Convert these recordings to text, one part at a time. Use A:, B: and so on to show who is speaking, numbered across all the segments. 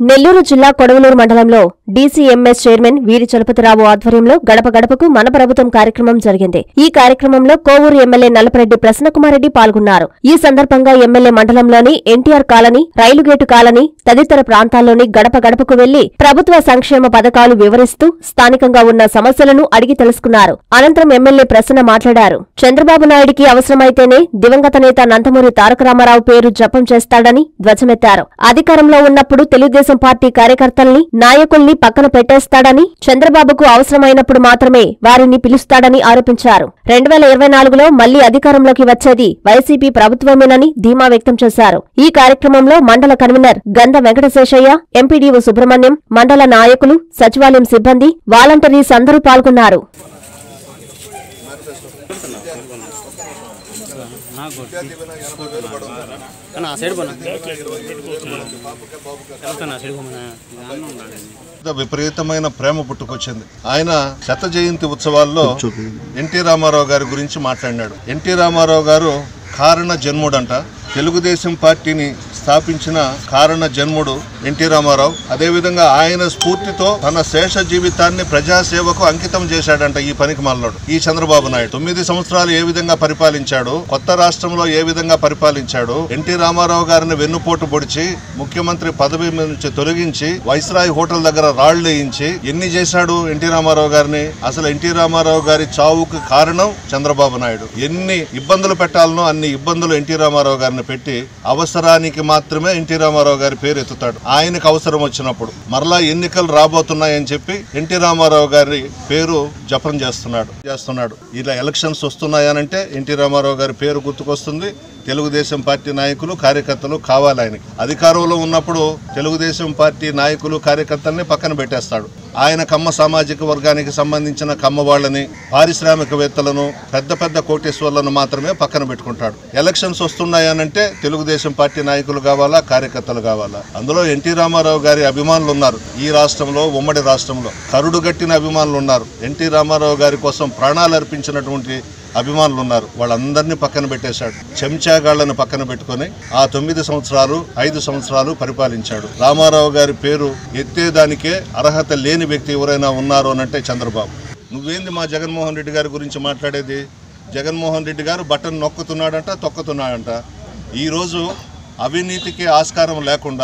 A: నెల్లూరు జిల్లా కొడవలూరు మండలంలో DCMS chairman వీరి చలపతిరావు ఆధ్వర్యంలో గడప గడపకు మన ప్రభుత్వం కార్యక్రమం జరిగింది ఈ కార్యక్రమంలో కోవూరు ఎమ్మెల్యే నల్లపరెడ్డి ప్రసన్నకుమారెడ్డి పాల్గొన్నారు ఈ సందర్భంగా ఎమ్మెల్యే మండలంలోని ఎన్టీఆర్ కాలనీ రైలుగేటు కాలనీ తదితర ప్రాంతాల్లోని గడప గడపకు వెళ్లి ప్రభుత్వ సంక్షేమ పథకాలు వివరిస్తూ స్థానికంగా ఉన్న సమస్యలను అడిగి తెలుసుకున్నారు అనంతరం ఎమ్మెల్యే ప్రసన్న మాట్లాడారు చంద్రబాబు నాయుడికి అవసరమైతేనే దివంగత నేత నందమూరి తారక రామారావు పేరు జపం చేస్తాడని ధ్వజమెత్తారు అధికారంలో ఉన్నప్పుడు తెలుగుదేశం పార్టీ కార్యకర్తల్ని నాయకుల్ని పక్కన పెట్టేస్తాడని చంద్రబాబుకు అవసరమైనప్పుడు మాత్రమే వారిని పిలుస్తాడని ఆరోపించారు రెండు వేల ఇరవై నాలుగులో మళ్లీ అధికారంలోకి వచ్చేది వైసీపీ ప్రభుత్వమేనని ధీమా వ్యక్తం చేశారు ఈ కార్యక్రమంలో మండల కన్వీనర్ గంధ వెంకటశేషయ్య ఎంపీడీఓ సుబ్రహ్మణ్యం మండల నాయకులు సచివాలయం సిబ్బంది వాలంటీర్స్ అందరూ పాల్గొన్నారు
B: అన్న ఆ సైడ్ పోనా వెళ్తాను ఆ సైడ్ పోమన్నా
C: పెద్ద విపరీతమైన ప్రేమ పుట్టుకొచ్చింది ఆయన శత జయంతి ఉత్సవాల్లో ఎన్టీ రామారావు గారి గురించి మాట్లాడినాడు ఎన్టీ రామారావు గారు కారణ జన్ముడంట తెలుగుదేశం పార్టీని స్థాపించిన కారణ జన్ముడు ఎన్టీ రామారావు అదేవిధంగా ఆయన స్ఫూర్తితో తన శేష జీవితాన్ని ప్రజాసేవకు అంకితం చేశాడంట ఈ పనికి మల్లడు ఈ చంద్రబాబు నాయుడు తొమ్మిది సంవత్సరాలు ఏ విధంగా పరిపాలించాడు కొత్త రాష్ట్రంలో ఏ విధంగా పరిపాలించాడు ఎన్టీ రామారావు గారిని వెన్నుపోటు పొడిచి ముఖ్యమంత్రి పదవి నుంచి తొలగించి వైస్రాయ్ హోటల్ దగ్గర రాళ్లు వేయించి ఎన్ని చేశాడు ఎన్టీ రామారావు గారిని అసలు ఎన్టీ రామారావు గారి చావుకు కారణం చంద్రబాబు నాయుడు ఎన్ని ఇబ్బందులు పెట్టాలనో అన్ని ఇబ్బందులు ఎన్టీ రామారావు గారిని పెట్టి అవసరానికి మాత్రమే ఎన్టీ రామారావు గారి పేరు ఎత్తుతాడు ఆయనకు అవసరం వచ్చినప్పుడు మరలా ఎన్నికలు రాబోతున్నాయని చెప్పి ఎన్టీ రామారావు గారి పేరు జపం చేస్తున్నాడు చేస్తున్నాడు ఇలా ఎలక్షన్స్ వస్తున్నాయనంటే ఎన్టీ రామారావు గారి పేరు గుర్తుకొస్తుంది తెలుగుదేశం పార్టీ నాయకులు కార్యకర్తలు కావాలి ఆయనకి అధికారంలో ఉన్నప్పుడు తెలుగుదేశం పార్టీ నాయకులు కార్యకర్తల్ని పక్కన పెట్టేస్తాడు ఆయన కమ్మ సామాజిక వర్గానికి సంబంధించిన కమ్మ వాళ్ళని పారిశ్రామికవేత్తలను పెద్ద పెద్ద కోటేశ్వర్లను మాత్రమే పక్కన పెట్టుకుంటాడు ఎలక్షన్స్ వస్తున్నాయనంటే తెలుగుదేశం పార్టీ నాయకులు కావాలా కార్యకర్తలు కావాలా అందులో ఎన్టీ రామారావు గారి అభిమానులు ఉన్నారు ఈ రాష్ట్రంలో ఉమ్మడి రాష్ట్రంలో కరుడు గట్టిన అభిమానులు ఉన్నారు ఎన్టీ రామారావు గారి కోసం ప్రాణాలు అర్పించినటువంటి అభిమానులు ఉన్నారు వాళ్ళందరినీ పక్కన పెట్టేశాడు చెంచాగాళ్లను పక్కన పెట్టుకొని ఆ తొమ్మిది సంవత్సరాలు ఐదు సంవత్సరాలు పరిపాలించాడు రామారావు గారి పేరు ఎత్తేదానికే అర్హత లేని వ్యక్తి ఎవరైనా ఉన్నారు అనంటే చంద్రబాబు నువ్వేంది మా జగన్మోహన్ రెడ్డి గారి గురించి మాట్లాడేది జగన్మోహన్ రెడ్డి గారు బటన్ నొక్కుతున్నాడంట తొక్కుతున్నాడంట ఈరోజు అవినీతికి ఆస్కారం లేకుండా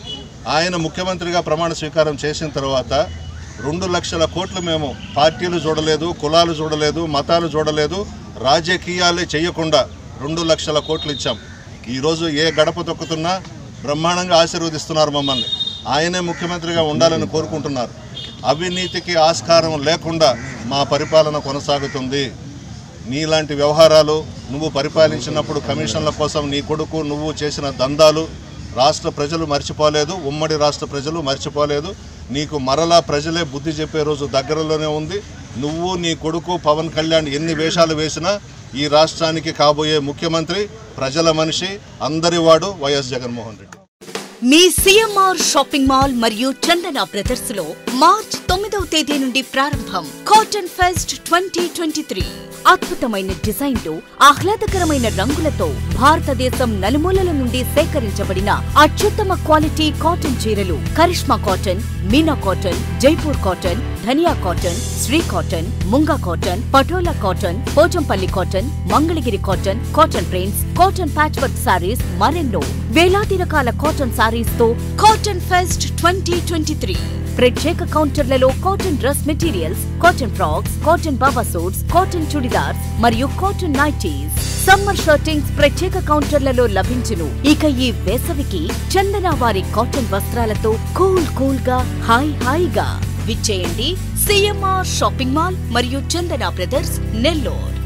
C: ఆయన ముఖ్యమంత్రిగా ప్రమాణ స్వీకారం చేసిన తర్వాత రెండు లక్షల కోట్లు మేము పార్టీలు చూడలేదు కులాలు చూడలేదు మతాలు చూడలేదు రాజకీయాలే చేయకుండా రెండు లక్షల కోట్లు ఇచ్చాం ఈరోజు ఏ గడప తొక్కుతున్నా బ్రహ్మాండంగా ఆశీర్వదిస్తున్నారు మమ్మల్ని ఆయనే ముఖ్యమంత్రిగా ఉండాలని కోరుకుంటున్నారు అవినీతికి ఆస్కారం లేకుండా మా పరిపాలన కొనసాగుతుంది నీలాంటి వ్యవహారాలు నువ్వు పరిపాలించినప్పుడు కమిషన్ల కోసం నీ కొడుకు నువ్వు చేసిన దందాలు రాష్ట్ర ప్రజలు మర్చిపోలేదు ఉమ్మడి రాష్ట్ర ప్రజలు మర్చిపోలేదు నీకు మరలా ప్రజలే బుద్ధి చెప్పే రోజు దగ్గరలోనే ఉంది నువ్వు నీ కొడుకు పవన్ కళ్యాణ్ ఎన్ని వేషాలు వేసినా ఈ రాష్ట్రానికి కాబోయే ముఖ్యమంత్రి ప్రజల మనిషి అందరివాడు వైఎస్ జగన్మోహన్ రెడ్డి
D: మీ సిఎంఆర్ షాపింగ్ మాల్ మరియు చందన బ్రదర్స్ లో మార్చ్ తొమ్మిదవ తేదీ నుండి ప్రారంభం cotton fest twenty twenty three అద్భుతమైన డిజైన్లు ఆహ్లాదకరమైన రంగులతో భారతదేశం నలుమూలల నుండి సేకరించబడిన అత్యుత్తమ క్వాలిటీ కాటన్ చీరలు Karishma cotton Meena cotton Jaipur cotton Dhaniya cotton Shri cotton Munga cotton Patola cotton Pochampally cotton Mangalagiri cotton cotton prints cotton patch work saris మరెన్నో వేలాది రకాల కాటన్ సారీస్ తో cotton fest twenty twenty three ప్రత్యేక కౌంటర్లలో cotton dress materials cotton frocks cotton baba suits cotton chudidars మరియు cotton nighties summer shirtings ప్రత్యేక కౌంటర్లలో లభించును ఇక ఈ వేసవికి చందన వారి కాటన్ వస్త్రాలతో కూల్ కూల్ గా హాయ్ హాయిగా విచ్చేయండి సిఎంఆర్ షాపింగ్ మాల్ మరియు చందన బ్రదర్స్ నెల్లూరు